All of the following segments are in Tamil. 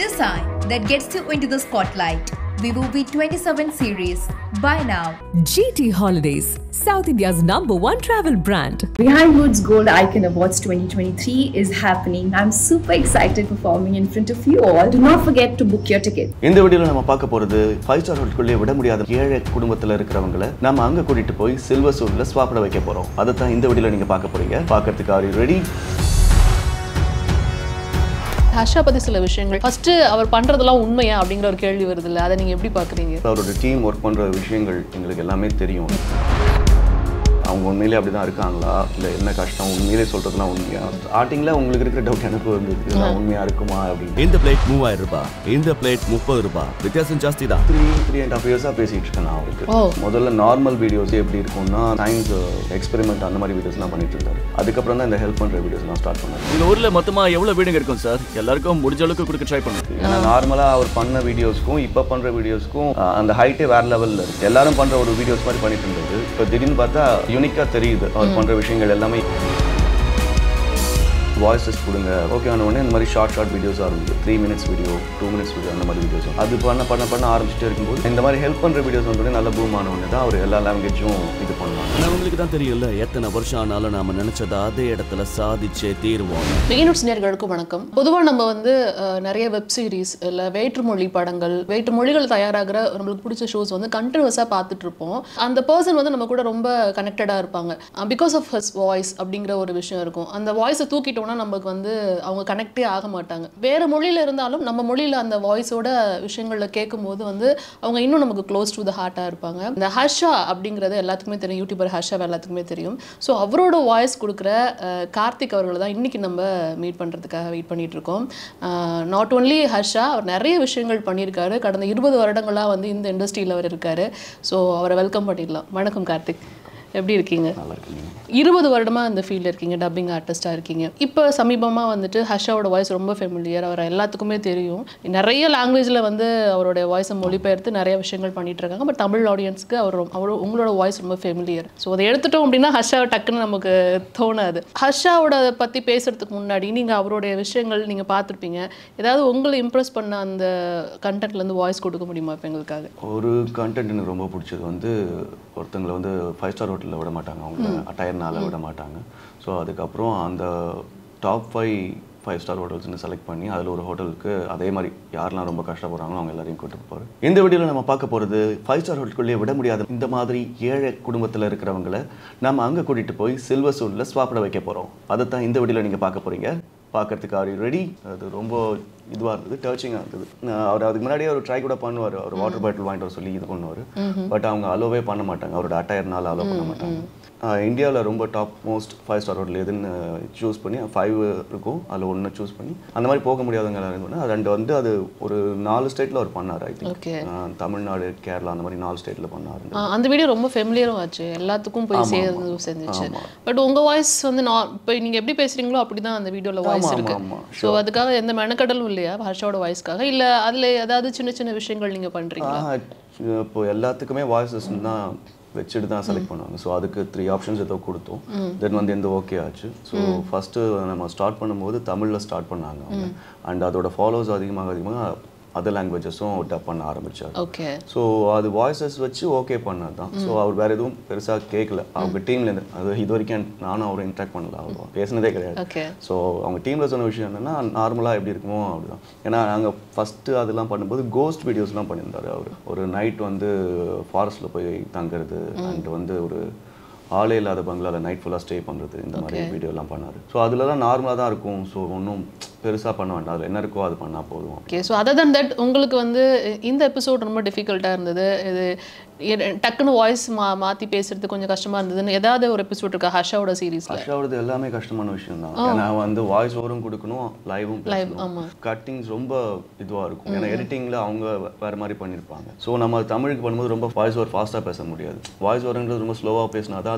Design that gets you into the spotlight. Vivo V27 series. Buy now. GT Holidays, South India's number one travel brand. Behind Woods Gold Icon Awards 2023 is happening. I'm super excited performing in front of you all. Do not forget to book your ticket. இந்த வீடியோல நம்ம பார்க்க போறது ஃபைவ் ஸ்டார் ஹோட்டலுக்குள்ளே விட முடியாத ஏழை குடும்பத்துல இருக்கிறவங்கள நம்ம அங்க கூட்டிட்டு போய் சில்வர் சூட்ல ஸ்வாப்பிட வைக்க போறோம் அதை தான் இந்த வீடியோல நீங்க பார்க்க போறீங்க பார்க்கறதுக்கு ஆர் ரெடி ஹர்ஷா பத்தி சில விஷயங்கள் ஃபர்ஸ்ட் அவர் பண்றதெல்லாம் உண்மையா அப்படிங்கிற ஒரு கேள்வி வருது இல்ல அதை நீங்க எப்படி பாக்குறீங்க அவரோட டீம் ஒர்க் பண்ற விஷயங்கள் எங்களுக்கு எல்லாமே தெரியும் அவங்க உண்மையிலே அப்படிதான் இருக்காங்களா இல்ல என்ன கஷ்டம் உண்மையிலே சொல்றதுலாம் உண்மையா ஸ்டார்டிங்ல உங்களுக்கு இருக்கிற டவுட் எனக்கு வந்து இதெல்லாம் உண்மையா இருக்குமா அப்படின்னு இந்த பிளேட் மூவாயிரம் ரூபாய் இந்த பிளேட் முப்பது ரூபாய் வித்தியாசம் ஜாஸ்தி தான் த்ரீ த்ரீ அண்ட் ஹாஃப் இயர்ஸாக பேசிட்டு இருக்கேன் நான் அவருக்கு ஓ. முதல்ல நார்மல் வீடியோஸ் எப்படி இருக்கும்னா சயின்ஸ் எக்ஸ்பெரிமெண்ட் அந்த மாதிரி வீடியோஸ்லாம் பண்ணிட்டு இருந்தாரு அதுக்கப்புறம் தான் இந்த ஹெல்ப் பண்ற வீடியோஸ்லாம் ஸ்டார்ட் பண்ணாரு இந்த ஊர்ல மொத்தமா எவ்வளவு வீடுங்க இருக்கும் சார் எல்லாருக்கும் முடிஞ்ச அளவுக்கு கொடுக்க ட்ரை பண்ணுங்க ஏன்னா நார்மலாக அவர் பண்ண வீடியோஸ்க்கும் இப்போ பண்ணுற வீடியோஸ்க்கும் அந்த ஹைட்டே வேற லெவலில் இருக்கு எல்லாரும் பண்ணுற ஒரு வீடியோஸ் மாதிரி பண்ணிட்டு இருந்தது இப்போ திடீர்னு பார்த்தா யூனிக்காக தெரியுது அவர் பண்ணுற விஷயங்கள் எல்லாமே வாய்ஸஸ் கொடுங்க ஓகே ஆன உடனே இந்த மாதிரி ஷார்ட் ஷார்ட் வீடியோஸ் ஆரம்பிச்சு three minutes video two minutes video அந்த மாதிரி வீடியோஸ் அது பண்ண பண்ண பண்ண ஆரம்பிச்சுட்டே இருக்கும்போது இந்த மாதிரி ஹெல்ப் பண்ணுற வீடியோஸ் வந்து நல்ல பூம் ஆன உடனே தான் அவர் எல்லா லாங்குவேஜும் இது பண்ணலாம் ஆனா உங்களுக்கு தான் தெரியும்ல எத்தனை வருஷம் ஆனாலும் நாம நினைச்சதை அதே இடத்துல சாதிச்சே தீருவோம் மெயினுட்ஸ் நேர்களுக்கும் வணக்கம் பொதுவாக நம்ம வந்து அஹ், நிறைய வெப் சீரிஸ் இல்லை வேற்றுமொழி படங்கள் வேற்று மொழிகள் தயாராகிற நம்மளுக்கு பிடிச்ச ஷோஸ் வந்து கண்டினியூஸாக பார்த்துட்டு இருப்போம் அந்த பர்சன் வந்து நம்ம கூட ரொம்ப கனெக்டடாக இருப்பாங்க பிகாஸ் ஆஃப் ஹஸ் வாய்ஸ் அப்படிங்கிற ஒரு விஷயம் இருக்கும் அந்த வாய்ஸை தூக்கிட்டோம்னா நமக்கு வந்து அவங்க கனெக்டே ஆக மாட்டாங்க வேறு மொழியில் இருந்தாலும் நம்ம மொழியில் அந்த வாய்ஸோட விஷயங்களில் கேட்கும்போது வந்து அவங்க இன்னும் நமக்கு க்ளோஸ் டு த ஹார்ட்டாக இருப்பாங்க இந்த ஹர்ஷா அப்படிங்கிறது எல்லாத்துக்குமே தெரியும் யூடியூபர் ஹர்ஷா எல்லாத்துக்குமே தெரியும் ஸோ அவரோட வாய்ஸ் கொடுக்குற அஹ், கார்த்திக் அவர்களை தான் இன்றைக்கி நம்ம மீட் பண்ணுறதுக்காக வெயிட் பண்ணிட்டு இருக்கோம் நாட் ஒன்லி ஹர்ஷா அவர் நிறைய விஷயங்கள் பண்ணியிருக்காரு கடந்த இருபது வருடங்களாக வந்து இந்த இண்டஸ்ட்ரியில் அவர் இருக்காரு ஸோ அவரை வெல்கம் பண்ணிடலாம் வணக்கம் கார்த்திக் எப்படி இருக்கீங்க நல்லா இருக்கு நீங்கள் இருபது வருடமாக இந்த ஃபீல்டில் இருக்கீங்க டப்பிங் ஆர்டிஸ்ட்டாக இருக்கீங்க இப்போ சமீபமாக வந்துட்டு ஹர்ஷாவோட வாய்ஸ் ரொம்ப ஃபெமிலியர் அவர் எல்லாத்துக்குமே தெரியும் நிறைய லாங்குவேஜில் வந்து அவருடைய வாய்ஸை மொழிபெயர்த்து நிறைய விஷயங்கள் பண்ணிட்டு இருக்காங்க பட் தமிழ் ஆடியன்ஸ்க்கு அவர் ரொம்ப- அவர் உங்களோட வாய்ஸ் ரொம்ப ஃபெமிலியர் ஸோ அதை எடுத்துட்டோம் அப்படின்னா ஹர்ஷாவை டக்குன்னு நமக்கு தோணாது ஹர்ஷாவோட பற்றி பேசுறதுக்கு முன்னாடி நீங்கள் அவருடைய விஷயங்கள் நீங்கள் பார்த்துருப்பீங்க ஏதாவது உங்களை இம்ப்ரெஸ் பண்ண அந்த கண்டென்ட்லேருந்து வாய்ஸ் கொடுக்க முடியுமா இப்போ எங்களுக்காக ஒரு கண்டென்ட் எனக்கு ரொம்ப பிடிச்சது வந்து ஒருத்தங்களை வந்து ஃபைவ் ஸ்டார் ஹோட்டலில் விட மாட்டாங்க அவங்க அட்டையர்னால விட மாட்டாங்க ஸோ அதுக்கப்புறம் அந்த டாப் ஃபைவ் ஃபைவ் ஸ்டார் ஹோட்டல்ஸ்னு செலக்ட் பண்ணி அதில் ஒரு ஹோட்டலுக்கு அதே மாதிரி யாரெல்லாம் ரொம்ப கஷ்டப்படுறாங்களோ அவங்க எல்லாரையும் கூட்டு போவார் இந்த வீடியோவில் நம்ம பார்க்க போகிறது ஃபைவ் ஸ்டார் ஹோட்டலுக்குள்ளேயே விட முடியாத இந்த மாதிரி ஏழை குடும்பத்தில் இருக்கிறவங்கள நம்ம அங்கே கூட்டிகிட்டு போய் சில்வர் சூடில் ஸ்வாப்பிட வைக்க போகிறோம் அதை தான் இந்த வீடியோவில் நீங்கள் பார்க்க போகிறீங்க பார்க்கறதுக்கு ஆர் ரெடி அது ரொம்ப இதுவாக இருந்தது டர்ச்சிங்காக இருந்தது நான் அவர் அதுக்கு முன்னாடியே அவர் ட்ரை கூட பண்ணுவார் அவர் வாட்டர் பாட்டில் வாங்கிட்டு வர சொல்லி இது பண்ணுவார் பட் அவங்க அலோவே பண்ண மாட்டாங்க அவரோட அட்டையர்னால அலோவ் பண்ண மாட்டாங்க இந்தியாவில் ரொம்ப top most five star hotel எதுன்னு சூஸ் பண்ணி ஃபைவ் இருக்கும் அதில் ஒன்று சூஸ் பண்ணி அந்த மாதிரி போக முடியாதவங்க எல்லாரும் பண்ணி அது ரெண்டு வந்து அது ஒரு நாலு ஸ்டேட்டில் அவர் பண்ணார் I think Okay. Tamil Nadu Kerala அந்த மாதிரி நாலு ஸ்டேட்டில் பண்ணார் ஆ, அந்த வீடியோ ரொம்ப ஃபெமிலியரும் ஆச்சு எல்லாத்துக்கும் போய் சேர்ந்து சேர்ந்துச்சு பட் உங்க வாய்ஸ் வந்து நான் இப்போ நீங்க எப்படி பேசுறீங்களோ அப்படிதான் அந்த வீடியோல வாய்ஸ் ஆமா, இருக்கு ஆமா, ஸோ அதுக்காக எந்த மெனக்கடலும் இல்லையா ஹர்ஷோட வாய்ஸ்க்காக இல்ல அதுல ஏதாவது சின்ன சின்ன விஷயங்கள் நீங்க பண்றீங்களா ஆஹ் இப்போ எல்லாத்துக்குமே வாய்ஸஸ் தான் வச்சுட்டு தான் செலக்ட் பண்ணுவாங்க ஸோ அதுக்கு த்ரீ ஆப்ஷன்ஸ் ஏதோ கொடுத்தோம் தென் வந்து எந்த ஓகே ஆச்சு ஸோ ஃபஸ்ட்டு நம்ம ஸ்டார்ட் பண்ணும்போது தமிழில் ஸ்டார்ட் பண்ணாங்க அவங்க அண்ட் அதோட ஃபாலோவர்ஸ் அதிகமாக அதிகமாக அதர் லாங்குவேஜஸும் டப் பண்ண ஆரம்பிச்சார் ஓகே ஸோ அது வாய்ஸஸ் வச்சு ஓகே பண்ணது தான் ஸோ அவர் வேறு எதுவும் பெருசாக கேட்கல அவங்க டீம்லேருந்து அது இது வரைக்கும் நானும் அவரை இன்ட்ராக்ட் பண்ணல அவ்வளோ பேசினதே கிடையாது ஓகே ஸோ அவங்க டீமில் சொன்ன விஷயம் என்னன்னா நார்மலாக எப்படி இருக்குமோ அப்படிதான் ஏன்னா நாங்கள் ஃபஸ்ட்டு அதெல்லாம் பண்ணும்போது கோஸ்ட் வீடியோஸ்லாம் பண்ணியிருந்தாரு அவர் ஒரு நைட் வந்து ஃபாரஸ்ட்டில் போய் தங்குறது அண்ட் வந்து ஒரு ஆளே இல்லாத பங்களாவில் நைட் ஃபுல்லாக ஸ்டே பண்ணுறது இந்த மாதிரி வீடியோலாம் பண்ணார் ஸோ அதுலலாம் நார்மலாக தான் இருக்கும் ஸோ ஒன்றும் பெருசாக பண்ண வேண்டாம் அதில் என்ன இருக்கோ அது பண்ணால் போதும் okay so other than that உங்களுக்கு வந்து இந்த எபிசோட் ரொம்ப டிஃபிகல்ட்டாக இருந்தது இது எ- டக்குன்னு வாய்ஸ் மா மாற்றி பேசுறது கொஞ்சம் கஷ்டமா இருந்ததுன்னு ஏதாவது ஒரு எபிசோட் இருக்கா ஹர்ஷாவோட சீரீஸில் ஹர்ஷாவோடது எல்லாமே கஷ்டமான விஷயம் தான் ஏன்னா வந்து வாய்ஸ் ஓவரும் கொடுக்கணும் லைவும் Live, ஆமா. கட்டிங்ஸ் ரொம்ப இதுவாக இருக்கும் ஏன்னா எடிட்டிங்கில் அவங்க வேற மாதிரி பண்ணியிருப்பாங்க ஸோ நம்ம தமிழுக்கு பண்ணும்போது ரொம்ப வாய்ஸ் ஓவர் ஃபாஸ்ட்டாக பேச முடியாது வாய்ஸ் ஓவருங்கிறது ரொம்ப ஸ்லோவாக பேசினா தான் அது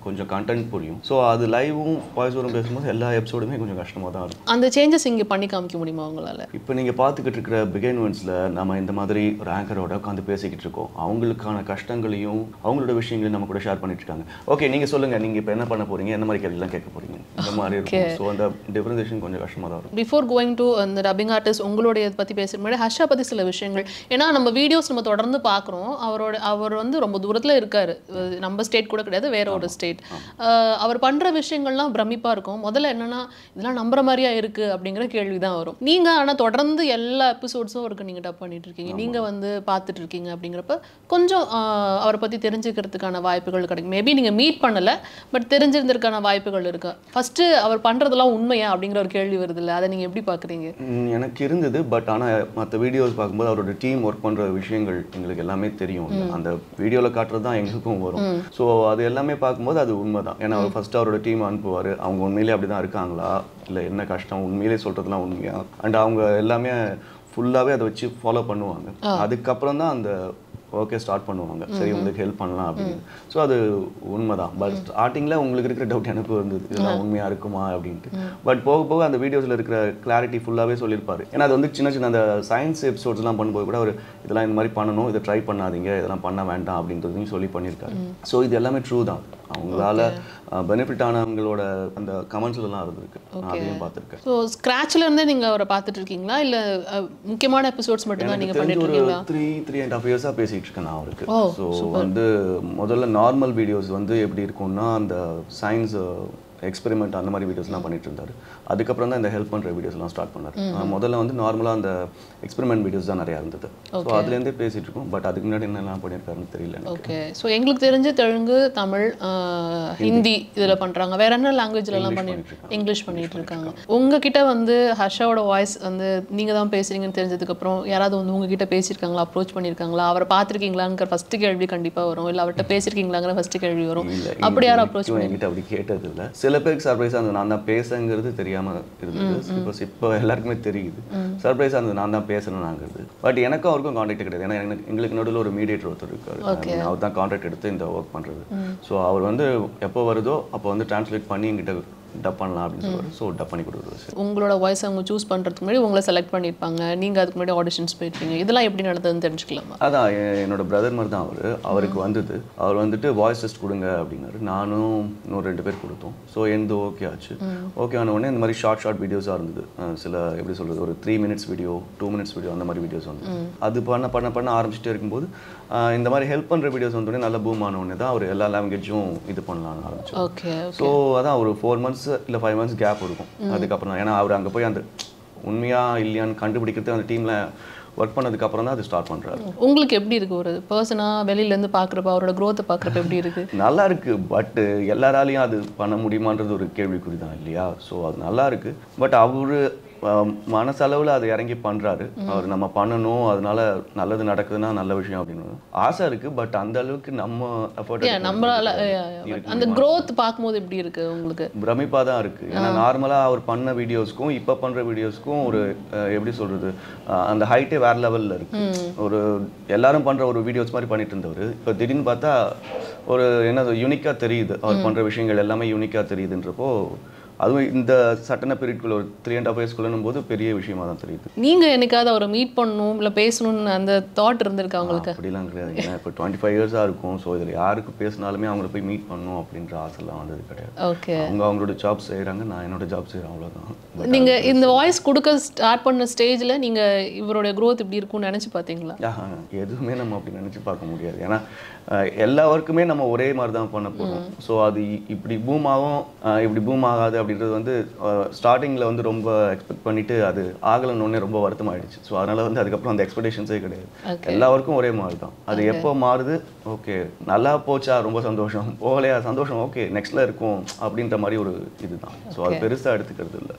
கொஞ்சம் கண்டென்ட் புரியும் ஸோ அது லைவும் வாய்ஸ் ஓவரும் பேசும்போது எல்லா எபிசோடுமே கொஞ்சம் கஷ்டமாக தான் இருக்கும் அந்த சேஞ்சஸ் இங்கே பண்ணி காமிக்க முடியுமா உங்களால இப்போ நீங்கள் பார்த்துக்கிட்டு இருக்கிற பிகைன்வென்ட்ஸில் நம்ம இந்த மாதிரி ஒரு ஆங்கரோட உட்காந்து பேசிக்கிட்டு இருக்கோம் அவங்களுக்கான கஷ்டங்களையும் அவங்களோட விஷயங்களையும் நம்ம கூட ஷேர் பண்ணிட்டு இருக்காங்க ஓகே நீங்கள் சொல்லுங்கள் நீங்கள் இப்போ என்ன பண்ண போறீங்க என்ன மாதிரி கேள்விலாம் கேட்க போறீங்க இந்த மாதிரி இருக்கும் ஸோ அந்த டிஃபரன்சேஷன் கொஞ்சம் கஷ்டமாக தான் இருக்கும் பிஃபோர் கோயிங் டு அந்த டப்பிங் ஆர்டிஸ்ட் உங்களுடைய பற்றி பேசுகிற முன்னாடி ஹர்ஷா பற்றி சில விஷயங்கள் ஏன்னா நம்ம வீடியோஸ் நம்ம தொடர்ந்து பார்க்குறோம் அவரோட அவர் வந்து ரொம்ப தூரத்தில் இருக்காரு அஹ் நம்ம ஸ்டேட் கூட கிடையாது வேற ஒரு ஸ்டேட் அவர் பண்ணுற விஷயங்கள்லாம் பிரமிப்பாக இருக்கும் முதல்ல என்னன்னா இதெல்லாம் நம்புற மாதிரியா இருக்குது அப்படிங்கிற கேள்வி தான் வரும் நீங்கள் ஆனால் தொடர்ந்து எல்லா எபிசோட்ஸும் அவருக்கு நீங்கள் டப் பண்ணிட்டு இருக்கீங்க நீங்கள் வந்து பார்த்துட்டு இருக்கீங்க அப்படிங்கிறப்ப கொஞ்சம் ஆஹ், அவரை பற்றி தெரிஞ்சுக்கிறதுக்கான வாய்ப்புகள் கிடைக்கும் மேபி நீங்கள் மீட் பண்ணலை பட் தெரிஞ்சிருந்ததுக்கான வாய்ப்புகள் இருக்கு ஃபஸ்ட்டு அவர் பண்ணுறதெல்லாம் உண்மையா அப்படிங்கிற ஒரு கேள்வி வருது இல்லை அதை நீங்கள் எப்படி பார்க்குறீங்க ம், எனக்கு இருந்தது பட் ஆனால் மற்ற வீடியோஸ் பார்க்கும்போது அவரோட டீம் ஒர்க் பண்ணுற விஷயங்கள் எங்களுக்கு எல்லாமே தெரியும் அந்த வீடியோவில் காட்டுறது தான் எங்களுக்கும் வரும் ஸோ அது எல்லாமே பார்க்கும்போது அது உண்மைதான் ஏன்னா அவர் ஃபர்ஸ்ட் அவரோட டீம் அனுப்புவார் அவங்க உண்மையிலே அப்படி தான் இருக்காங்களா இல்லை என்ன கஷ்டம் உண்மையிலே சொல்கிறதுலாம் உண்மையா அண்ட் அவங்க எல்லாமே ஃபுல்லாகவே அதை வச்சு ஃபாலோ பண்ணுவாங்க அதுக்கப்புறம் தான் அந்த ஓகே ஸ்டார்ட் பண்ணுவாங்க சரி உங்களுக்கு ஹெல்ப் பண்ணலாம் அப்படின்னு ஸோ அது உண்மைதான் பட் ஸ்டார்டிங்கில் உங்களுக்கு இருக்கிற டவுட் எனக்கும் இருந்தது இதெல்லாம் உண்மையாக இருக்குமா அப்படின்ட்டு பட் போக போக அந்த வீடியோஸில் இருக்கிற கிளாரிட்டி ஃபுல்லாகவே சொல்லியிருப்பாரு ஏன்னா அது வந்து சின்ன சின்ன அந்த சயின்ஸ் எபிசோட்ஸ்லாம் பண்ணும்போது கூட அவர் இதெல்லாம் இந்த மாதிரி பண்ணணும் இதை ட்ரை பண்ணாதீங்க இதெல்லாம் பண்ண வேண்டாம் அப்படின்றதையும் சொல்லி பண்ணியிருக்காரு ஸோ இது எல்லாமே ட்ரூ தான் அவங்களால பெனிஃபிட் ஆனவங்களோட அந்த கமெண்ட்ஸ்லாம் இருந்திருக்கு நான் அதையும் பார்த்துருக்கேன் ஸோ ஸ்க்ராட்ச்ல இருந்தே நீங்கள் அவரை பார்த்துட்டு இருக்கீங்களா இல்லை முக்கியமான எபிசோட்ஸ் மட்டும்தான் எனக்கு நீங்கள் தெரிஞ்ச பண்ணிட்டு ஒரு இருக்கீங்களா த்ரீ த்ரீ அண்ட் ஹாஃப் இயர்ஸாக பேசிகிட்டு இருக்கேன் நான் அவருக்கு ஓ, ஸோ வந்து முதல்ல நார்மல் வீடியோஸ் வந்து எப்படி இருக்கும்னா அந்த சயின்ஸ் எக்ஸ்பெரிமெண்ட் அந்த மாதிரி வீடியோஸ்லாம் பண்ணிட்டு இருந்தாரு அதுக்கப்புறம் தான் இந்த ஹெல்ப் பண்ணுற வீடியோஸ்லாம் ஸ்டார்ட் பண்ணார் ஆஹ் முதல்ல வந்து நார்மலாக அந்த எக்ஸ்பெரிமெண்ட் வீடியோஸ் தான் நிறையா இருந்தது ஸோ அதுலேருந்தே பேசிட்டு இருக்கோம் பட் அதுக்கு முன்னாடி என்னெல்லாம் பண்ணியிருக்காருன்னு தெரியல எனக்கு ஓகே ஸோ எங்களுக்கு தெரிஞ்சு தெலுங்கு தமிழ் ஆஹ், ஹிந்தி இதில் பண்ணுறாங்க வேற என்ன லாங்குவேஜ்லலாம் பண்ணி இங்கிலீஷ் பண்ணிட்டு இருக்காங்க உங்ககிட்ட வந்து ஹர்ஷாவோட வாய்ஸ் வந்து நீங்கள் தான் பேசுறீங்கன்னு தெரிஞ்சதுக்கப்புறம் யாராவது வந்து உங்ககிட்ட பேசியிருக்காங்களா அப்ரோச் பண்ணியிருக்காங்களா அவரை பார்த்துருக்கீங்களாங்கிற ஃபர்ஸ்ட் கேள்வி கண்டிப்பாக வரும் இல்லை அவர்கிட்ட பேசியிருக்கீங்களாங்கிற ஃபர்ஸ்ட் கேள்வி வரும் இல்ல, அப்படி இது யாரும் அப்ரோச் வரைக்கும் என்கிட்ட அப்படி கேட்டது இல்ல சில பேருக்கு சர்ப்ரைஸாக இருந்தது நான் தான் பேசுங்கிறது தெரியாம இருந்தது பிகாஸ் இப்போ எல்லாருக்குமே தெரியுது சர்ப்ரைஸாக இருந்தது நான் தான் பேசணும்னாங்கிறது பட் எனக்கும் அவருக்கும் கான்டாக்ட் கிடையாது ஏன்னா எனக்கு எங்களுக்கு நடுவில் ஒரு மீடியேட்டர் ஒருத்தர் இருக்காரு I mean, அவர் தான் கான்டாக்ட் எடுத்து இந்த ஒர்க் பண்றது ஸோ அவர் வந்து எப்போ வருதோ அப்போ வந்து டிரான்ஸ்லேட் பண்ணி எங்கிட்ட டப் பண்ணலாம் அப்படின்னு சொல்லுவார் ஸோ டப் பண்ணி கொடுக்குறது சரி உங்களோட வாய்ஸ் அவங்க சூஸ் பண்ணுறதுக்கு முன்னாடி உங்களை செலக்ட் பண்ணியிருப்பாங்க நீங்கள் அதுக்கு முன்னாடி ஆடிஷன்ஸ் போயிருப்பீங்க இதெல்லாம் எப்படி நடந்ததுன்னு தெரிஞ்சுக்கலாமா அதான் எ- என்னோட பிரதர் மாதிரி தான் அவர் அவருக்கு வந்தது அவர் வந்துட்டு வாய்ஸ் டெஸ்ட் கொடுங்க அப்படின்னாரு நானும் இன்னொரு ரெண்டு பேர் கொடுத்தோம் ஸோ எந்த ஓகே ஆச்சு ஓகே ஆன உடனே இந்த மாதிரி ஷார்ட் ஷார்ட் வீடியோஸாக இருந்தது அஹ் சில எப்படி சொல்றது ஒரு three minutes video two minutes video அந்த மாதிரி வீடியோஸ் வந்து அது பண்ண பண்ண பண்ண ஆரம்பிச்சுட்டே இருக்கும்போது அஹ் இந்த மாதிரி ஹெல்ப் பண்ணுற வீடியோஸ் வந்தோடனே நல்ல பூம் ஆன உடனே தான் அவர் எல்லா லாங்குவேஜும் இது பண்ணலாம்னு ஆரம்பிச்சோம் ஓகே ஸோ அதான் ஒரு ஃபோர் மந்த்ஸ் இல்லை ஃபைவ் மந்த்ஸ் கேப் இருக்கும் அதுக்கப்புறம் தான் ஏன்னா அவர் அங்கே போய் அந்த உண்மையா இல்லையான்னு கண்டுபிடிக்கிறது அந்த டீமில் ஒர்க் பண்ணதுக்கு அப்புறம் தான் அது ஸ்டார்ட் பண்ணுறாரு உங்களுக்கு எப்படி இருக்கு ஒரு பர்சனாக வெளியிலேருந்து பார்க்குறப்ப அவரோட growth பார்க்குறப்ப எப்படி இருக்கு நல்லா இருக்கு பட் எல்லாராலையும் அது பண்ண முடியுமான்றது ஒரு கேள்விக்குறி தான் இல்லையா ஸோ அது நல்லா இருக்கு பட் அவரு அஹ், மனசளவுல அதை இறங்கி பண்றாரு அவர் நம்ம பண்ணணும் அதனால நல்லது நடக்குதுன்னா நல்ல விஷயம் அப்படின்னு ஆசை இருக்கு பட் அந்த அளவுக்கு நம்ம எஃபர்ட் Yeah, நம்மளால yeah, yeah, but அந்த growth பார்க்கும்போது எப்படி இருக்கு உங்களுக்கு பிரமிப்பா தான் இருக்கு ஏன்னா நார்மலா அவர் பண்ண வீடியோஸ்க்கும் இப்ப பண்ற வீடியோஸ்க்கும் ஒரு அஹ், எப்படி சொல்றது அஹ், அந்த ஹைட்டே வேற லெவல்ல இருக்கு ஒரு எல்லாரும் பண்ற ஒரு வீடியோஸ் மாதிரி பண்ணிட்டு இருந்தவர் இப்போ திடீர்னு பார்த்தா ஒரு என்னது யூனிக்கா தெரியுது அவர் பண்ற விஷயங்கள் எல்லாமே யூனிக்கா தெரியுதுன்றப்போ அதுவும் இந்த சட்டன பீரியட்குள்ள ஒரு த்ரீ அண்ட் ஹாஃப் இயர்ஸ்க்குள்ளும் போது பெரிய விஷயமா தான் தெரியுது நீங்க என்னைக்காவது அவரை மீட் பண்ணணும் இல்ல பேசணும்னு அந்த தாட் இருந்திருக்கா உங்களுக்கு அப்படிலாம் கிடையாது ஏன்னா இப்போ டுவெண்ட்டி ஃபைவ் இயர்ஸாக இருக்கும் ஸோ இதில் யாருக்கு பேசினாலுமே அவங்கள போய் மீட் பண்ணணும் அப்படின்ற ஆசைலாம் வந்தது கிடையாது ஓகே அவங்க அவங்களோட ஜாப் செய்கிறாங்க நான் என்னோட ஜாப் செய்கிறேன் அவ்வளோதான் நீங்க இந்த வாய்ஸ் கொடுக்க ஸ்டார்ட் பண்ண ஸ்டேஜ்ல நீங்க இவருடைய growth இப்படி இருக்கும்னு நினைச்சு பார்த்தீங்களா ஆஹா, எதுவுமே நம்ம அப்படி நினச்சி பார்க்க முடியாது ஏன்னா அஹ், எல்லா ஒர்க்குமே நம்ம ஒரே மாதிரி தான் பண்ண போகிறோம் ஸோ அது இ- இப்படி பூம் ஆகும் அஹ், இப்படி பூம் ஆகாது அப்படின்றது வந்து ஸ்டார்டிங்கில் வந்து ரொம்ப எக்ஸ்பெக்ட் பண்ணிட்டு அது ஆகலைன்னு ரொம்ப வருத்தம் ஆயிடுச்சு ஸோ அதனால வந்து அதுக்கப்புறம் அந்த எக்ஸ்பெக்டேஷன்ஸே கிடையாது எல்லா ஒர்க்கும் ஒரே மாதிரி தான் அது எப்போ மாறுது ஓகே நல்லா போச்சா ரொம்ப சந்தோஷம் போகலையா சந்தோஷம் ஓகே நெக்ஸ்ட்ல இருக்கும் அப்படின்ற மாதிரி ஒரு இதுதான் ஸோ அது பெருசாக எடுத்துக்கிறது இல்லை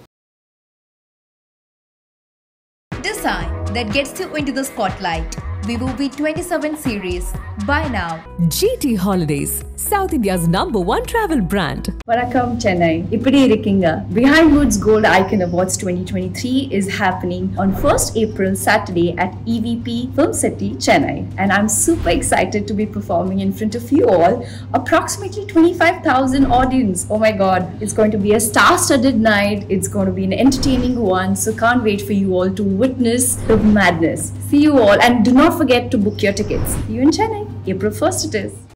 Decide that gets you into the spotlight. Vivo V27 series. Buy now. GT Holidays, South India's number one travel brand. Vanakkam Chennai. இப்படி இருக்கீங்க Behind Woods Gold Icon Awards 2023 is happening on 1st April Saturday at EVP Film City, Chennai. And I'm super excited to be performing in front of you all. Approximately 25,000 audience. Oh my god. It's going to be a star-studded night. It's going to be an entertaining one. So can't wait for you all to witness the madness. See you all and do not forget to book your tickets. See you in Chennai. April 1st it is.